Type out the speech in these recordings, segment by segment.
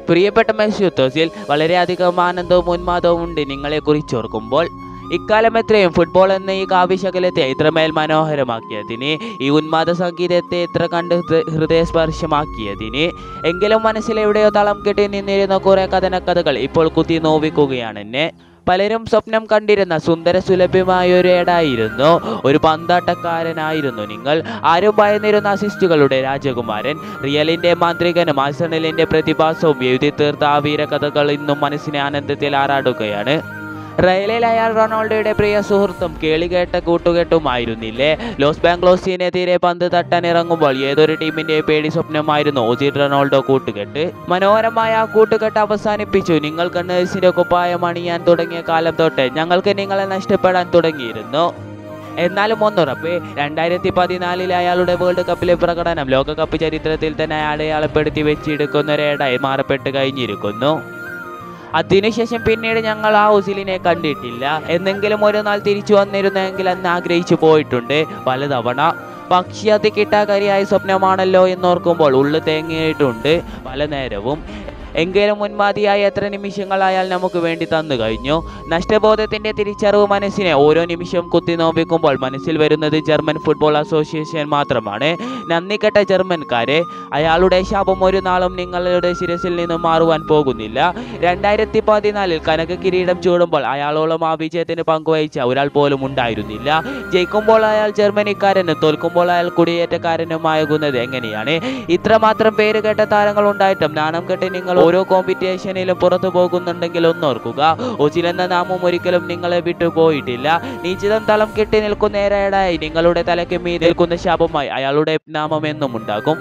പ്രിയപ്പെട്ട മെസ്യൂത്തോസിൽ വളരെയധികം ആനന്ദവും ഉന്മാദവും ഉണ്ട് നിങ്ങളെക്കുറിച്ച് ഓർക്കുമ്പോൾ ഇക്കാലം എത്രയും ഫുട്ബോൾ എന്ന ഈ കാവ്യശകലത്തെ ഇത്രമേൽ മനോഹരമാക്കിയതിന് ഈ ഉന്മാദ സംഗീതത്തെ ഇത്ര കണ്ട് ഹൃ- ഹൃദയസ്പർശമാക്കിയതിന് എങ്കിലും മനസ്സിലെവിടെയോ തളം കെട്ടി നിന്നിരുന്ന കുറെ കഥനക്കഥകൾ ഇപ്പോൾ കുത്തി നോവിക്കുകയാണ് എന്നെ പലരും സ്വപ്നം കണ്ടിരുന്ന സുന്ദര സുലഭമായ ഒരു ഏടായിരുന്നു ഒരു പന്താട്ടക്കാരനായിരുന്നു നിങ്ങൾ ആരും ഭയന്നിരുന്ന അസിസ്റ്റുകളുടെ രാജകുമാരൻ റിയലിന്റെ മാന്ത്രികനും ആഴ്സണലിന്റെ പ്രതിഭാസവും എഴുതി തീർത്ത ആ വീരകഥകൾ ഇന്നും മനസ്സിനെ ആനന്ദത്തിൽ ആറാടുകയാണ് റയലിൽ അയാൾ റൊണാൾഡോയുടെ പ്രിയ സുഹൃത്തും കേളികേട്ട കൂട്ടുകെട്ടുമായിരുന്നില്ലേ ലോസ് ബാംഗ്ലോസിനെതിരെ പന്ത് തട്ടാൻ ഇറങ്ങുമ്പോൾ ഏതൊരു ടീമിന്റെ പേടി സ്വപ്നമായിരുന്നു ഓസി റൊണാൾഡോ കൂട്ടുകെട്ട് മനോഹരമായ ആ കൂട്ടുകെട്ട് അവസാനിപ്പിച്ചു നിങ്ങൾ കണ്ണേഴ്സിന്റെ കുപ്പായം അണിയാൻ തുടങ്ങിയ കാലം തൊട്ട് ഞങ്ങൾക്ക് നിങ്ങളെ നഷ്ടപ്പെടാൻ തുടങ്ങിയിരുന്നു എന്നാലും ഒന്നുറപ്പ് രണ്ടായിരത്തി പതിനാലിലെ അയാളുടെ വേൾഡ് കപ്പിലെ പ്രകടനം ലോകകപ്പ് ചരിത്രത്തിൽ തന്നെ അടയാളപ്പെടുത്തി വെച്ചെടുക്കുന്ന ഒരേടായി മാറപ്പെട്ട് കഴിഞ്ഞിരിക്കുന്നു അതിനുശേഷം പിന്നീട് ഞങ്ങൾ ആ ഉസിലിനെ കണ്ടിട്ടില്ല എന്നെങ്കിലും ഒരു നാൾ തിരിച്ചു വന്നിരുന്നെങ്കിൽ എന്ന് ആഗ്രഹിച്ചു പോയിട്ടുണ്ട് പലതവണ പക്ഷി അത് കിട്ടാകരിയായ സ്വപ്നമാണല്ലോ എന്നോർക്കുമ്പോൾ ഉള്ളു തേങ്ങിയിട്ടുണ്ട് പല നേരവും എങ്കിലും മുൻമാതിയായ എത്ര നിമിഷങ്ങൾ അയാൾ നമുക്ക് വേണ്ടി തന്നു കഴിഞ്ഞു നഷ്ടബോധത്തിന്റെ തിരിച്ചറിവ് മനസ്സിനെ ഓരോ നിമിഷവും കുത്തി നോവിക്കുമ്പോൾ മനസ്സിൽ വരുന്നത് ജർമ്മൻ ഫുട്ബോൾ അസോസിയേഷൻ മാത്രമാണ് നന്ദിക്കെട്ട ജർമ്മൻകാരെ അയാളുടെ ശാപം ഒരു നാളും നിങ്ങളുടെ ശിരസിൽ നിന്നും മാറുവാൻ പോകുന്നില്ല രണ്ടായിരത്തി പതിനാലിൽ കനക കിരീടം ചൂടുമ്പോൾ അയാളോളം ആ വിജയത്തിന് പങ്കുവഹിച്ച ഒരാൾ പോലും ഉണ്ടായിരുന്നില്ല ജയിക്കുമ്പോൾ അയാൾ ജർമ്മനിക്കാരനും തോൽക്കുമ്പോൾ അയാൾ കുടിയേറ്റക്കാരനുമാകുന്നത് എങ്ങനെയാണ് ഇത്രമാത്രം പേര് കേട്ട താരങ്ങൾ ഉണ്ടായിട്ടും നാണം കെട്ട് നിങ്ങൾ ഓരോ കോമ്പറ്റീഷനിലും പുറത്തു പോകുന്നുണ്ടെങ്കിൽ ഒന്നോർക്കുക ഒച്ചിൽ എന്ന നാമം ഒരിക്കലും നിങ്ങളെ വിട്ടു പോയിട്ടില്ല നിശ്ചിതം തളം കെട്ടി നിൽക്കുന്നേരായി നിങ്ങളുടെ തലയ്ക്ക് മീ നിൽക്കുന്ന ശാപമായി അയാളുടെ നാമം എന്നും ഉണ്ടാകും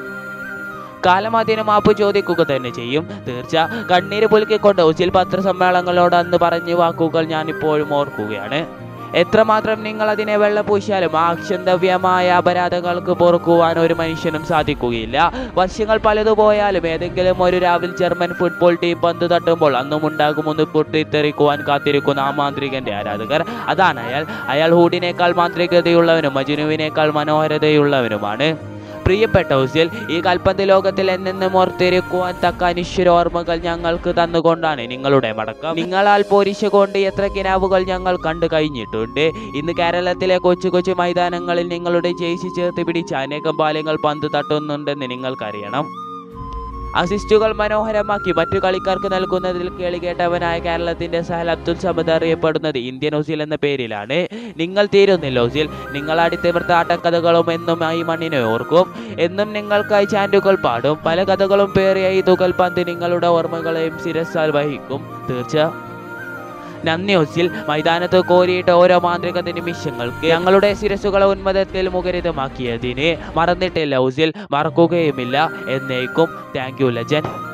കാലം അതിന് മാപ്പ് ചോദിക്കുക തന്നെ ചെയ്യും തീർച്ച കണ്ണീര് പുലുക്കിക്കൊണ്ട് ഒച്ചിൽ പത്രസമ്മേളനങ്ങളോട് അന്ന് പറഞ്ഞ വാക്കുകൾ ഞാൻ ഇപ്പോഴും ഓർക്കുകയാണ് എത്രമാത്രം നിങ്ങൾ അതിനെ വെള്ളപൂശിയാലും ആ അക്ഷന്തവ്യമായ അപരാധങ്ങൾക്ക് പൊറുക്കുവാൻ ഒരു മനുഷ്യനും സാധിക്കുകയില്ല വർഷങ്ങൾ പലതു പോയാലും ഏതെങ്കിലും ഒരു രാവിൽ ജർമ്മൻ ഫുട്ബോൾ ടീം പന്ത് തട്ടുമ്പോൾ അന്നും ഉണ്ടാകുമെന്ന് പൊട്ടിത്തെറിക്കുവാൻ കാത്തിരിക്കുന്ന ആ മാന്ത്രികന്റെ ആരാധകർ അതാണ് അയാൾ അയാൾ ഹൂഡിനേക്കാൾ മാന്ത്രികതയുള്ളവനും മജുനുവിനേക്കാൾ മനോഹരതയുള്ളവനുമാണ് പ്രിയപ്പെട്ട ഹുസിൽ ഈ കൽപ്പന്ത് ലോകത്തിൽ എന്നെന്നും ഓർത്തിരിക്കുവാൻ തക്ക അനിശ്വര ഓർമ്മകൾ ഞങ്ങൾക്ക് തന്നുകൊണ്ടാണ് നിങ്ങളുടെ മടക്കം നിങ്ങളാൽ പോരിച്ചുകൊണ്ട് എത്ര കിനാവുകൾ ഞങ്ങൾ കണ്ടു കഴിഞ്ഞിട്ടുണ്ട് ഇന്ന് കേരളത്തിലെ കൊച്ചു കൊച്ചു മൈതാനങ്ങളിൽ നിങ്ങളുടെ ജയിച്ച് ചേർത്ത് പിടിച്ച അനേകം ബാല്യങ്ങൾ പന്ത് തട്ടുന്നുണ്ടെന്ന് നിങ്ങൾക്കറിയണം അസിസ്റ്റുകൾ മനോഹരമാക്കി മറ്റു കളിക്കാർക്ക് നൽകുന്നതിൽ കേളികേട്ടവനായ കേരളത്തിന്റെ സഹൽ അബ്ദുൽ സമദ് അറിയപ്പെടുന്നത് ഇന്ത്യൻ ഒസിൽ എന്ന പേരിലാണ് നിങ്ങൾ തീരുന്നില്ല ഒസിൽ നിങ്ങൾ അടിത്തിമിർത്ത ആട്ടക്കഥകളും എന്നും ഈ മണ്ണിനെ ഓർക്കും എന്നും നിങ്ങൾക്കായി ചാൻഡുകൾ പാടും പല കഥകളും പേറിയ ഈ തുകൽ പന്ത് നിങ്ങളുടെ ഓർമ്മകളെയും ശിരസാൽ വഹിക്കും തീർച്ച നന്ദി ഒസിൽ മൈതാനത്ത് കോരിയിട്ട ഓരോ മാന്ത്രിക നിമിഷങ്ങൾക്ക് ഞങ്ങളുടെ ശിരസുകളെ ഉന്മദത്തിൽ മുഖരിതമാക്കിയതിന് മറന്നിട്ടില്ല ഒസിൽ മറക്കുകയുമില്ല എന്നേക്കും താങ്ക് യു ലജൻ